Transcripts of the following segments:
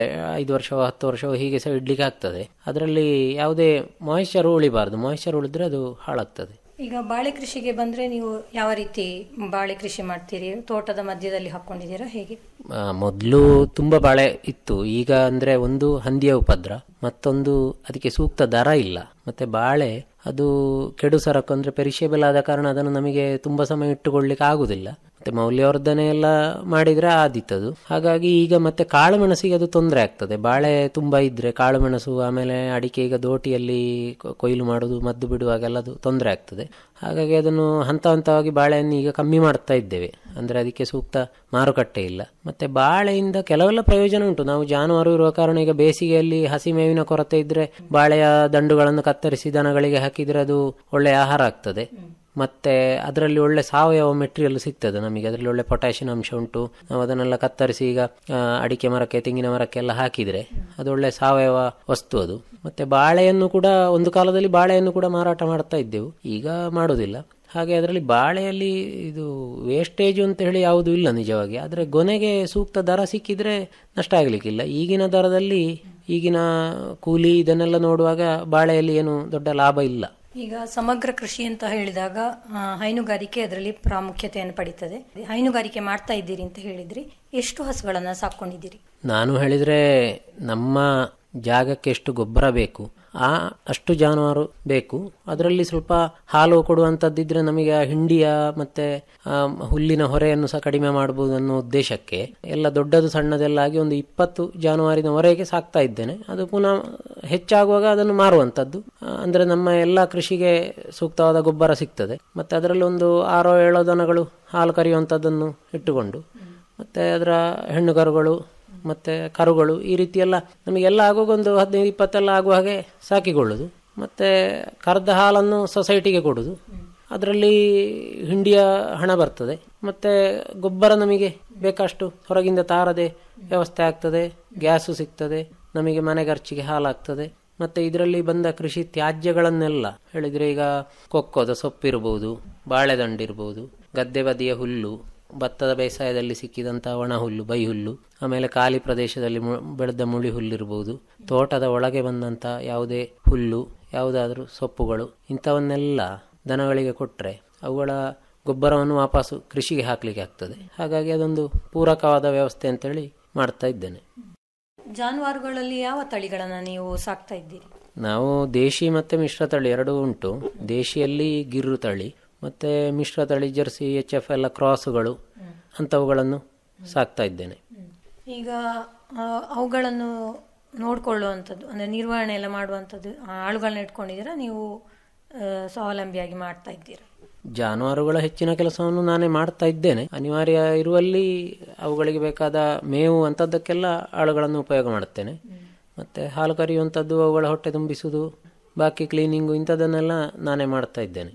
ಐದು ವರ್ಷವೋ ಹತ್ತು ವರ್ಷವೋ ಹೀಗೆ ಸಹ ಇಡ್ಲಿಕ್ಕೆ ಆಗ್ತದೆ ಅದರಲ್ಲಿ ಯಾವುದೇ ಮಾಯಿಶ್ಚರ್ ಉಳಿಬಾರ್ದು ಮಾಯಿಶ್ಚರ್ ಉಳಿದ್ರೆ ಅದು ಹಾಳಾಗ್ತದೆ ಈಗ ಬಾಳೆ ಕೃಷಿಗೆ ಬಂದ್ರೆ ನೀವು ಯಾವ ರೀತಿ ಬಾಳೆ ಕೃಷಿ ಮಾಡ್ತೀರಿ ತೋಟದ ಮಧ್ಯದಲ್ಲಿ ಹಾಕೊಂಡಿದ್ದೀರಾ ಹೇಗೆ ಆ, ಮೊದ್ಲು ತುಂಬಾ ಬಾಳೆ ಇತ್ತು ಈಗ ಅಂದ್ರೆ ಒಂದು ಹಂದಿಯ ಉಪದ್ರ ಮತ್ತೊಂದು ಅದಕ್ಕೆ ಸೂಕ್ತ ದರ ಇಲ್ಲ ಮತ್ತೆ ಬಾಳೆ ಅದು ಕೆಡು ಸರಕು ಅಂದ್ರೆ ಪೆರಿಷೇಬಲ್ ಆದ ಕಾರಣ ಅದನ್ನು ನಮಗೆ ತುಂಬಾ ಸಮಯ ಇಟ್ಟುಕೊಳ್ಳಿಕ್ಕೆ ಆಗುದಿಲ್ಲ ಮತ್ತೆ ಮೌಲ್ಯವರ್ಧನೆ ಎಲ್ಲ ಮಾಡಿದ್ರೆ ಆದಿತ್ತದು ಹಾಗಾಗಿ ಈಗ ಮತ್ತೆ ಕಾಳುಮೆಣಸಿಗೆ ಅದು ತೊಂದರೆ ಆಗ್ತದೆ ಬಾಳೆ ತುಂಬಾ ಇದ್ರೆ ಕಾಳುಮೆಣಸು ಆಮೇಲೆ ಅಡಿಕೆ ಈಗ ದೋಟಿಯಲ್ಲಿ ಕೊ- ಕೊಯ್ಲು ಮಾಡುದು ಮದ್ದು ಬಿಡುವಾಗೆಲ್ಲ ಅದು ತೊಂದರೆ ಆಗ್ತದೆ ಹಾಗಾಗಿ ಅದನ್ನು ಹಂತ ಹಂತವಾಗಿ ಬಾಳೆಯನ್ನು ಈಗ ಕಮ್ಮಿ ಮಾಡ್ತಾ ಇದ್ದೇವೆ ಅಂದ್ರೆ ಅದಕ್ಕೆ ಸೂಕ್ತ ಮಾರುಕಟ್ಟೆ ಇಲ್ಲ ಮತ್ತೆ ಬಾಳೆಯಿಂದ ಕೆಲವೆಲ್ಲ ಪ್ರಯೋಜನ ಉಂಟು ನಾವು ಜಾನುವಾರು ಇರುವ ಕಾರಣ ಈಗ ಬೇಸಿಗೆಯಲ್ಲಿ ಹಸಿ ಮೇವಿನ ಕೊರತೆ ಇದ್ರೆ ಬಾಳೆಯ ದಂಡುಗಳನ್ನು ಕತ್ತರಿಸಿ ದನಗಳಿಗೆ ಹಾಕಿದ್ರೆ ಅದು ಒಳ್ಳೆಯ ಆಹಾರ ಆಗ್ತದೆ ಮತ್ತೆ ಅದರಲ್ಲಿ ಒಳ್ಳೆ ಸಾವಯವ ಮೆಟೀರಿಯಲ್ ಸಿಗ್ತದೆ ನಮಗೆ ಅದರಲ್ಲಿ ಒಳ್ಳೆ ಪೊಟ್ಯಾಷಿಯಂ ಅಂಶ ಉಂಟು ನಾವು ಅದನ್ನೆಲ್ಲ ಕತ್ತರಿಸಿ ಈಗ ಆ, ಅಡಿಕೆ ಮರಕ್ಕೆ ತೆಂಗಿನ ಮರಕ್ಕೆಲ್ಲ ಹಾಕಿದ್ರೆ ಅದು ಒಳ್ಳೆ ಸಾವಯವ ವಸ್ತು ಅದು ಮತ್ತೆ ಬಾಳೆಯನ್ನು ಕೂಡ ಒಂದು ಕಾಲದಲ್ಲಿ ಬಾಳೆಯನ್ನು ಕೂಡ ಮಾರಾಟ ಮಾಡ್ತಾ ಇದ್ದೆವು ಈಗ ಮಾಡೋದಿಲ್ಲ ಹಾಗೆ ಅದರಲ್ಲಿ ಬಾಳೆಯಲ್ಲಿ ಇದು ವೇಸ್ಟೇಜ್ ಅಂತ ಹೇಳಿ ಯಾವುದು ಇಲ್ಲ ನಿಜವಾಗಿ ಆದರೆ ಗೊನೆಗೆ ಸೂಕ್ತ ದರ ಸಿಕ್ಕಿದ್ರೆ ನಷ್ಟ ಆಗ್ಲಿಕ್ಕಿಲ್ಲ ಈಗಿನ ದರದಲ್ಲಿ ಈಗಿನ ಕೂಲಿ ಇದನ್ನೆಲ್ಲ ನೋಡುವಾಗ ಬಾಳೆಯಲ್ಲಿ ಏನು ದೊಡ್ಡ ಲಾಭ ಇಲ್ಲ ಈಗ ಸಮಗ್ರ ಕೃಷಿ ಅಂತ ಹೇಳಿದಾಗ ಆ, ಹೈನುಗಾರಿಕೆ ಅದರಲ್ಲಿ ಪ್ರಾಮುಖ್ಯತೆಯನ್ನು ಪಡೀತದೆ ಹೈನುಗಾರಿಕೆ ಮಾಡ್ತಾ ಇದ್ದೀರಿ ಅಂತ ಹೇಳಿದ್ರಿ ಎಷ್ಟು ಹಸುಗಳನ್ನ ಸಾಕೊಂಡಿದ್ದೀರಿ ನಾನು ಹೇಳಿದ್ರೆ ನಮ್ಮ ಜಾಗಕ್ಕೆ ಎಷ್ಟು ಗೊಬ್ಬರ ಬೇಕು ಆ ಅಷ್ಟು ಜಾನುವಾರು ಬೇಕು ಅದರಲ್ಲಿ ಸ್ವಲ್ಪ ಹಾಲು ಕೊಡುವಂಥದ್ದಿದ್ರೆ ನಮಗೆ ಆ ಹಿಂಡಿಯ ಮತ್ತೆ ಆ ಹುಲ್ಲಿನ ಹೊರೆಯನ್ನು ಸಹ ಕಡಿಮೆ ಮಾಡಬಹುದು ಅನ್ನೋ ಉದ್ದೇಶಕ್ಕೆ ಎಲ್ಲ ದೊಡ್ಡದು ಸಣ್ಣದೆಲ್ಲ ಆಗಿ ಒಂದು ಇಪ್ಪತ್ತು ಜಾನುವಾರಿನವರೆಗೆ ಸಾಕ್ತಾ ಇದ್ದೇನೆ ಅದು ಪುನಃ ಹೆಚ್ಚಾಗುವಾಗ ಅದನ್ನು ಮಾರುವಂಥದ್ದು ಆ, ಅಂದ್ರೆ ನಮ್ಮ ಎಲ್ಲ ಕೃಷಿಗೆ ಸೂಕ್ತವಾದ ಗೊಬ್ಬರ ಸಿಗ್ತದೆ ಮತ್ತೆ ಅದರಲ್ಲಿ ಒಂದು ಆರೋ ಏಳೋ ದನಗಳು ಹಾಲು ಕರೆಯುವಂಥದ್ದನ್ನು ಇಟ್ಟುಕೊಂಡು ಮತ್ತೆ ಅದರ ಹೆಣ್ಣು ಕರುಗಳು ಮತ್ತೆ ಕರುಗಳು ಈ ರೀತಿ ಎಲ್ಲ ನಮಗೆಲ್ಲ ಆಗುವಾಗ ಒಂದು ಹದಿನೈದು ಇಪ್ಪತ್ತೆಲ್ಲ ಆಗುವ ಹಾಗೆ ಸಾಕಿಕೊಳ್ಳುದು ಮತ್ತೆ ಕರೆದ ಹಾಲನ್ನು ಸೊಸೈಟಿಗೆ ಕೊಡುದು ಅದರಲ್ಲಿ ಹಿಂಡಿಯ ಹಣ ಬರ್ತದೆ ಮತ್ತೆ ಗೊಬ್ಬರ ನಮಗೆ ಬೇಕಷ್ಟು ಹೊರಗಿಂದ ತಾರದೆ ವ್ಯವಸ್ಥೆ ಆಗ್ತದೆ ಗ್ಯಾಸು ಸಿಗ್ತದೆ ನಮಗೆ ಮನೆ ಖರ್ಚಿಗೆ ಹಾಲಾಗ್ತದೆ ಮತ್ತೆ ಇದರಲ್ಲಿ ಬಂದ ಕೃಷಿ ತ್ಯಾಜ್ಯಗಳನ್ನೆಲ್ಲ ಹೇಳಿದ್ರೆ ಈಗ ಕೊಕ್ಕೋದ ಸೊಪ್ಪಿರ್ಬೋದು ಬಾಳೆದಂಡಿರ್ಬೋದು ಗದ್ದೆ ಬದಿಯ ಹುಲ್ಲು ಭತ್ತದ ಬೇಸಾಯದಲ್ಲಿ ಸಿಕ್ಕಿದಂತಹ ಒಣ ಹುಲ್ಲು ಬೈ ಹುಲ್ಲು ಆಮೇಲೆ ಖಾಲಿ ಪ್ರದೇಶದಲ್ಲಿ ಮು- ಬೆಳೆದ ಮುಳಿ ಹುಲ್ಲಿರ್ಬೋದು ತೋಟದ ಒಳಗೆ ಬಂದಂತ ಯಾವುದೇ ಹುಲ್ಲು ಯಾವುದಾದ್ರೂ ಸೊಪ್ಪುಗಳು ಇಂಥವನ್ನೆಲ್ಲ ದನಗಳಿಗೆ ಕೊಟ್ಟರೆ ಅವುಗಳ ಗೊಬ್ಬರವನ್ನು ವಾಪಸ್ಸು ಕೃಷಿಗೆ ಹಾಕ್ಲಿಕ್ಕೆ ಆಗ್ತದೆ ಹಾಗಾಗಿ ಅದೊಂದು ಪೂರಕವಾದ ವ್ಯವಸ್ಥೆ ಅಂತೇಳಿ ಮಾಡ್ತಾ ಇದ್ದೇನೆ ಜಾನುವಾರುಗಳಲ್ಲಿ ಯಾವ ತಳಿಗಳನ್ನ ನೀವು ಸಾಕ್ತಾ ಇದ್ದೀರಿ ನಾವು ದೇಶಿ ಮತ್ತೆ ಮಿಶ್ರ ತಳಿ ಎರಡೂ ಉಂಟು ದೇಶಿಯಲ್ಲಿ ಗಿರ್ರು ತಳಿ ಮತ್ತೆ ಮಿಶ್ರ ತಳಿ ಜರ್ಸಿ ಎಚ್ ಎಫ್ ಎಲ್ಲ ಕ್ರಾಸ್ಗಳು ಅಂಥವುಗಳನ್ನು ಸಾಕ್ತಾ ಇದ್ದೇನೆ ಈಗ ಆ, ಅವುಗಳನ್ನು ನೋಡ್ಕೊಳ್ಳುವಂಥದ್ದು ಅಂದ್ರೆ ನಿರ್ವಹಣೆ ಎಲ್ಲ ಮಾಡುವಂಥದ್ದು ಆ, ಆಳುಗಳನ್ನ ಇಟ್ಕೊಂಡಿದ್ದೀರಾ ನೀವು ಆ, ಸ್ವಾವಲಂಬಿಯಾಗಿ ಮಾಡ್ತಾ ಇದ್ದೀರಾ ಜಾನುವಾರುಗಳ ಹೆಚ್ಚಿನ ಕೆಲಸವನ್ನು ನಾನೇ ಮಾಡ್ತಾ ಇದ್ದೇನೆ ಅನಿವಾರ್ಯ ಇರುವಲ್ಲಿ ಅವುಗಳಿಗೆ ಬೇಕಾದ ಮೇವು ಅಂಥದ್ದಕ್ಕೆಲ್ಲ ಆಳುಗಳನ್ನು ಉಪಯೋಗ ಮಾಡುತ್ತೇನೆ ಮತ್ತೆ ಹಾಲು ಕರೆಯುವಂಥದ್ದು ಅವುಗಳ ಹೊಟ್ಟೆ ತುಂಬಿಸುವುದು ಬಾಕಿ ಕ್ಲೀನಿಂಗು ಇಂಥದ್ದನ್ನೆಲ್ಲ ನಾನೇ ಮಾಡ್ತಾ ಇದ್ದೇನೆ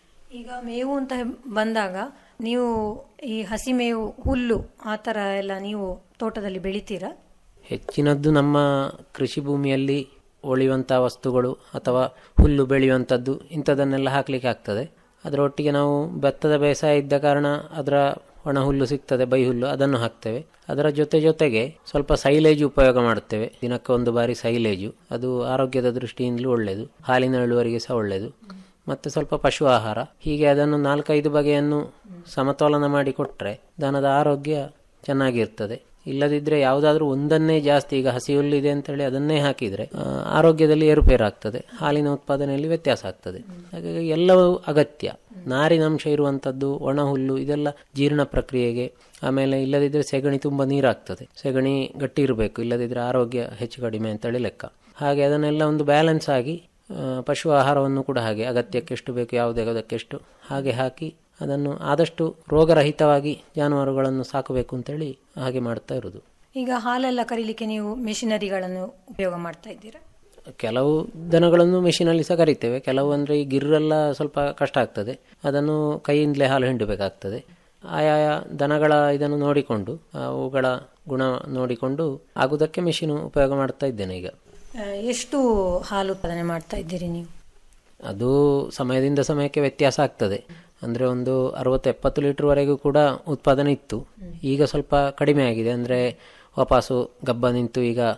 ಈಗ ಮೇವು ಅಂತ ಬಂದಾಗ ನೀವು ಈ ಹಸಿ ಮೇವು ಹುಲ್ಲು ಆ ಥರ ಎಲ್ಲ ನೀವು ತೋಟದಲ್ಲಿ ಬೆಳಿತೀರಾ ಹೆಚ್ಚಿನದ್ದು ನಮ್ಮ ಕೃಷಿ ಭೂಮಿಯಲ್ಲಿ ಉಳಿಯುವಂಥ ವಸ್ತುಗಳು ಅಥವಾ ಹುಲ್ಲು ಬೆಳೆಯುವಂಥದ್ದು ಇಂಥದ್ದನ್ನೆಲ್ಲ ಹಾಕಲಿಕ್ಕೆ ಆಗ್ತದೆ ಅದರ ಒಟ್ಟಿಗೆ ನಾವು ಭತ್ತದ ಬೇಸಾಯ ಇದ್ದ ಕಾರಣ ಅದರ ಒಣ ಹುಲ್ಲು ಸಿಗ್ತದೆ ಬೈ ಹುಲ್ಲು ಅದನ್ನು ಹಾಕ್ತೇವೆ ಅದರ ಜೊತೆ ಜೊತೆಗೆ ಸ್ವಲ್ಪ ಸೈಲೇಜ್ ಉಪಯೋಗ ಮಾಡುತ್ತೇವೆ ದಿನಕ್ಕೆ ಒಂದು ಬಾರಿ ಸೈಲೇಜು ಅದು ಆರೋಗ್ಯದ ದೃಷ್ಟಿಯಿಂದಲೂ ಒಳ್ಳೆಯದು ಹಾಲಿನ ಇಳುವರಿಗೆ ಸಹ ಒಳ್ಳೆಯದು ಮತ್ತೆ ಸ್ವಲ್ಪ ಪಶು ಆಹಾರ ಹೀಗೆ ಅದನ್ನು ನಾಲ್ಕೈದು ಬಗೆಯನ್ನು ಸಮತೋಲನ ಮಾಡಿ ಕೊಟ್ಟರೆ ದನದ ಆರೋಗ್ಯ ಚೆನ್ನಾಗಿರ್ತದೆ ಇಲ್ಲದಿದ್ರೆ ಯಾವುದಾದ್ರೂ ಒಂದನ್ನೇ ಜಾಸ್ತಿ ಈಗ ಹಸಿ ಹುಲ್ಲು ಇದೆ ಅಂತೇಳಿ ಅದನ್ನೇ ಹಾಕಿದ್ರೆ ಆ, ಆರೋಗ್ಯದಲ್ಲಿ ಏರುಪೇರಾಗ್ತದೆ ಹಾಲಿನ ಉತ್ಪಾದನೆಯಲ್ಲಿ ವ್ಯತ್ಯಾಸ ಆಗ್ತದೆ ಹಾಗಾಗಿ ಎಲ್ಲವೂ ಅಗತ್ಯ ನಾರಿನಂಶ ಇರುವಂತದ್ದು ಒಣ ಹುಲ್ಲು ಇದೆಲ್ಲ ಜೀರ್ಣ ಪ್ರಕ್ರಿಯೆಗೆ ಆಮೇಲೆ ಇಲ್ಲದಿದ್ರೆ ಸೆಗಣಿ ತುಂಬಾ ನೀರಾಗ್ತದೆ ಸೆಗಣಿ ಗಟ್ಟಿ ಇರಬೇಕು ಇಲ್ಲದಿದ್ರೆ ಆರೋಗ್ಯ ಹೆಚ್ಚು ಕಡಿಮೆ ಅಂತೇಳಿ ಲೆಕ್ಕ ಹಾಗೆ ಅದನ್ನೆಲ್ಲ ಒಂದು ಬ್ಯಾಲೆನ್ಸ್ ಆಗಿ ಆ, ಪಶು ಆಹಾರವನ್ನು ಕೂಡ ಹಾಗೆ ಅಗತ್ಯಕ್ಕೆ ಎಷ್ಟು ಬೇಕು ಯಾವುದೇ ಅದಕ್ಕೆಷ್ಟು ಹಾಗೆ ಹಾಕಿ ಅದನ್ನು ಆದಷ್ಟು ರೋಗರಹಿತವಾಗಿ ಜಾನುವಾರುಗಳನ್ನು ಸಾಕಬೇಕು ಅಂತೇಳಿ ಹಾಗೆ ಮಾಡ್ತಾ ಇರೋದು ಈಗ ಹಾಲೆಲ್ಲ ಕರೀಲಿಕ್ಕೆ ನೀವು ಮೆಷಿನರಿಗಳನ್ನು ಉಪಯೋಗ ಮಾಡ್ತಾ ಇದ್ದೀರಾ ಕೆಲವು ದನಗಳನ್ನು ಮೆಷಿನಲ್ಲಿ ಸಹ ಕರಿತೇವೆ ಕೆಲವು ಅಂದರೆ ಈ ಗಿರ್ರೆಲ್ಲ ಸ್ವಲ್ಪ ಕಷ್ಟ ಆಗ್ತದೆ ಅದನ್ನು ಕೈಯಿಂದಲೇ ಹಾಲು ಹಿಂಡಬೇಕಾಗ್ತದೆ ಆಯಾಯ ದನಗಳ ಇದನ್ನು ನೋಡಿಕೊಂಡು ಅವುಗಳ ಗುಣ ನೋಡಿಕೊಂಡು ಆಗುವುದಕ್ಕೆ ಮೆಷಿನ್ ಉಪಯೋಗ ಮಾಡ್ತಾ ಇದ್ದೇನೆ ಈಗ ಆ, ಎಷ್ಟು ಹಾಲು ಉತ್ಪಾದನೆ ಮಾಡ್ತಾ ಇದ್ದೀರಿ ನೀವು ಅದು ಸಮಯದಿಂದ ಸಮಯಕ್ಕೆ ವ್ಯತ್ಯಾಸ ಆಗ್ತದೆ ಅಂದರೆ ಒಂದು ಅರವತ್ತು ಎಪ್ಪತ್ತು ಲೀಟರ್ವರೆಗೂ ಕೂಡ ಉತ್ಪಾದನೆ ಇತ್ತು ಈಗ ಸ್ವಲ್ಪ ಕಡಿಮೆ ಆಗಿದೆ ಅಂದರೆ ವಾಪಸ್ಸು ಗಬ್ಬ ನಿಂತು ಈಗ